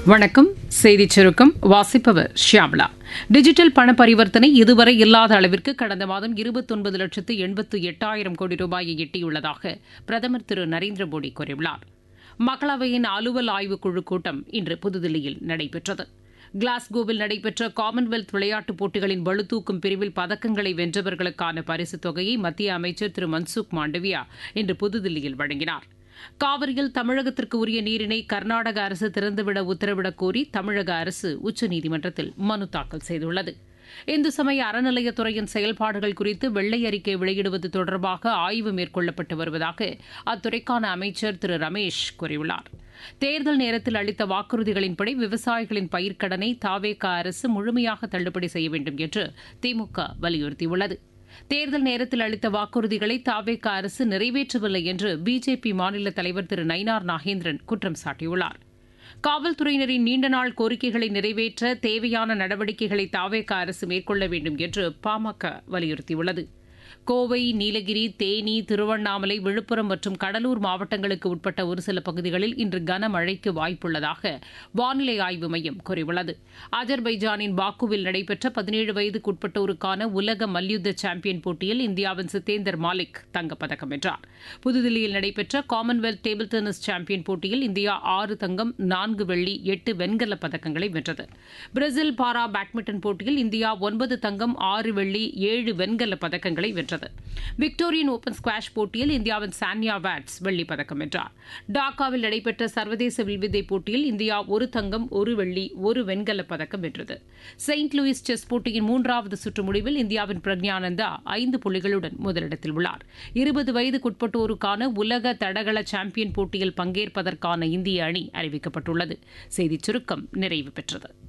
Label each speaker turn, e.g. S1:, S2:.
S1: வணக்கம் செய்திச் சுருக்கம் வாசிப்பவர் ஷியாம்லா டிஜிட்டல் பண பரிவர்த்தனை இதுவரை இல்லாத அளவிற்கு கடந்த மாதம் இருபத்தொன்பது லட்சத்து எண்பத்து எட்டாயிரம் கோடி ரூபாயை எட்டியுள்ளதாக பிரதமர் திரு நரேந்திர மோடி கூறியுள்ளார் மக்களவையின் அலுவல் ஆய்வுக் குழு கூட்டம் இன்று புதுதில்லியில் நடைபெற்றது கிளாஸ்கோவில் நடைபெற்ற காமன்வெல்த் விளையாட்டுப் போட்டிகளின் பளுதூக்கும் பிரிவில் பதக்கங்களை வென்றவர்களுக்கான பரிசுத் தொகையை மத்திய அமைச்சர் திரு மன்சுக் மாண்டவியா இன்று புதுதில்லியில் வழங்கினார் காவிரியில் தமிழகத்திற்கு உரிய நீரினை கர்நாடக அரசு திறந்துவிட உத்தரவிடக் கோரி தமிழக அரசு உச்சநீதிமன்றத்தில் மனு தாக்கல் செய்துள்ளது இந்து சமய அறநிலையத்துறையின் செயல்பாடுகள் குறித்து வெள்ளை அறிக்கை வெளியிடுவது தொடர்பாக ஆய்வு மேற்கொள்ளப்பட்டு வருவதாக அத்துறைக்கான அமைச்சர் திரு ரமேஷ் கூறியுள்ளார் தேர்தல் நேரத்தில் அளித்த வாக்குறுதிகளின்படி விவசாயிகளின் பயிர்க்கடனை தாவேகா அரசு முழுமையாக தள்ளுபடி செய்ய வேண்டும் என்று திமுக வலியுறுத்தியுள்ளது தேர்தல் நேரத்தில் அளித்த வாக்குறுதிகளை தாவேக அரசு நிறைவேற்றவில்லை என்று பிஜேபி மாநில தலைவர் திரு நயினார் நாகேந்திரன் குற்றம் சாட்டியுள்ளார் காவல்துறையினரின் நீண்ட நாள் கோரிக்கைகளை நிறைவேற்ற தேவையான நடவடிக்கைகளை தாவேக அரசு மேற்கொள்ள வேண்டும் என்று பாமக வலியுறுத்தியுள்ளது கோவை நீலகிரி தேனி திருவண்ணாமலை விழுப்புரம் மற்றும் கடலூர் மாவட்டங்களுக்கு உட்பட்ட ஒரு சில பகுதிகளில் இன்று கனமழைக்கு வாய்ப்புள்ளதாக வானிலை ஆய்வு மையம் கூறியுள்ளது அஜர்பைஜானின் பாக்குவில் நடைபெற்ற பதினேழு வயதுக்குட்பட்டோருக்கான உலக மல்யுத்த சாம்பியன் போட்டியில் இந்தியாவின் சித்தேந்தர் மாலிக் தங்கப்பதக்கம் வென்றார் புதுதில்லியில் நடைபெற்ற காமன்வெல்த் டேபிள் டென்னிஸ் சாம்பியன் போட்டியில் இந்தியா ஆறு தங்கம் நான்கு வெள்ளி எட்டு வெண்கலப் பதக்கங்களை வென்றது பிரேசில் பாரா பேட்மிண்டன் போட்டியில் இந்தியா ஒன்பது தங்கம் ஆறு வெள்ளி ஏழு வெண்கலப் பதக்கங்களை வென்றது விக்டோரியன் ஓபன் ஸ்குவாஷ் போட்டியில் இந்தியாவின் சான்யா வேட்ஸ் வெள்ளிப் பதக்கம் வென்றார் டாக்காவில் நடைபெற்ற சர்வதேச வில்வித்தை போட்டியில் இந்தியா ஒரு தங்கம் ஒரு வெள்ளி ஒரு வெண்கலப் பதக்கம் வென்றது செயின்ட் லூயிஸ் செஸ் போட்டியின் மூன்றாவது சுற்று முடிவில் இந்தியாவின் பிரக்ஞானந்தா ஐந்து புள்ளிகளுடன் முதலிடத்தில் உள்ளார் இருபது வயதுக்குட்பட்டோருக்கான உலக தடகள சாம்பியன் போட்டியில் பங்கேற்பதற்கான இந்திய அணி அறிவிக்கப்பட்டுள்ளது செய்திச் சுருக்கம் நிறைவு பெற்றது